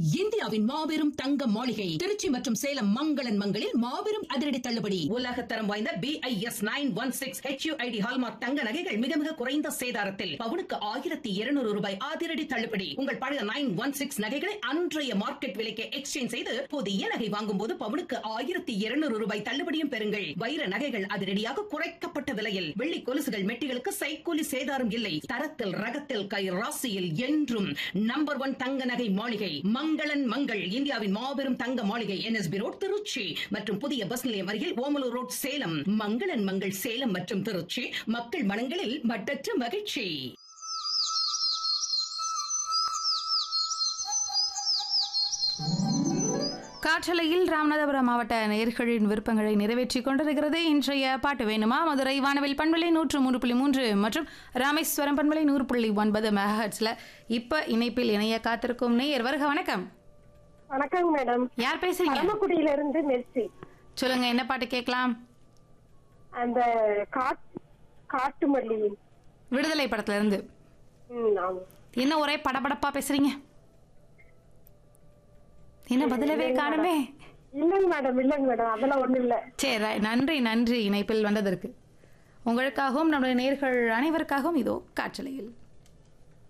இந்தியாவின் மாபெரும் தங்க மாளிகை திருச்சி மற்றும் சேலம் மங்களன் மங்களில் மாபெரும் அதிரடி தள்ளுபடி உலக தரம் வாய்ந்த B I S nine one six HUID hallmark தங்க நகைகள் மிக மிக குறைந்த சேதாரத்தில் பவுனுக்கு ஆயிரத்தி இருநூறு ரூபாய் அதிரடி தள்ளுபடி உங்கள் பழைய நைன் ஒன் சிக்ஸ் நகைகளை அன்றைய மார்க்கெட் விலைக்கு எக்ஸ்சேஞ்ச் செய்து புதிய நகை வாங்கும் போது பவுனுக்கு ஆயிரத்தி இருநூறு ரூபாய் தள்ளுபடியும் பெறுங்கள் வைர நகைகள் அதிரடியாக குறைக்கப்பட்ட விலையில் வெள்ளி கொலுசுகள் மெட்டிகளுக்கு சைக்கூலி சேதாரம் இல்லை தரத்தில் ரகத்தில் கை ராசியில் என்றும் நம்பர் ஒன் தங்க நகை மாளிகை மங்களன் மங்கள் இந்தியாவின் மாபெரும் தங்க மாளிகை என்எஸ்பி ரோட் திருச்சி மற்றும் புதிய பஸ் நிலையம் அருகில் ஓமலூர் ரோட் சேலம் மங்களன் மங்கள் சேலம் மற்றும் திருச்சி மக்கள் மனங்களில் மட்டற்ற மகிழ்ச்சி காற்றலையில் ராமநாதபுரம் மாவட்ட நேர்களின் விருப்பங்களை நிறைவேற்றிக் கொண்டிருக்கிறது இன்றைய பாட்டு வேணுமா மதுரை வானவில் பண்பலை நூற்று மூன்று புள்ளி மூன்று மற்றும் ராமேஸ்வரம் பண்பலை நூறு புள்ளி ஒன்பது மெகாஹட்ஸ்ல இப்ப இணைப்பில் இணைய காத்திருக்கும் நேயர் வருக வணக்கம் வணக்கங்க மேடம் யார் பேசுறீங்க பரமக்குடியில இருந்து மெர்சி சொல்லுங்க என்ன பாட்டு கேட்கலாம் அந்த காட் காட்டு மல்லி விடுதலை படத்துல இருந்து ம், ஆமா. என்ன ஒரே படபடப்பா பேசுறீங்க என்ன பதிலவே காணுமே இல்லைங்க மேடம் இல்லைங்க மேடம் அதெல்லாம் ஒண்ணும் இல்ல சரி ரை- நன்றி நன்றி இணைப்பில் வந்ததற்கு உங்களுக்காகவும் நம்முடைய நேர்கள் அனைவருக்காகவும் இதோ காற்றலையில்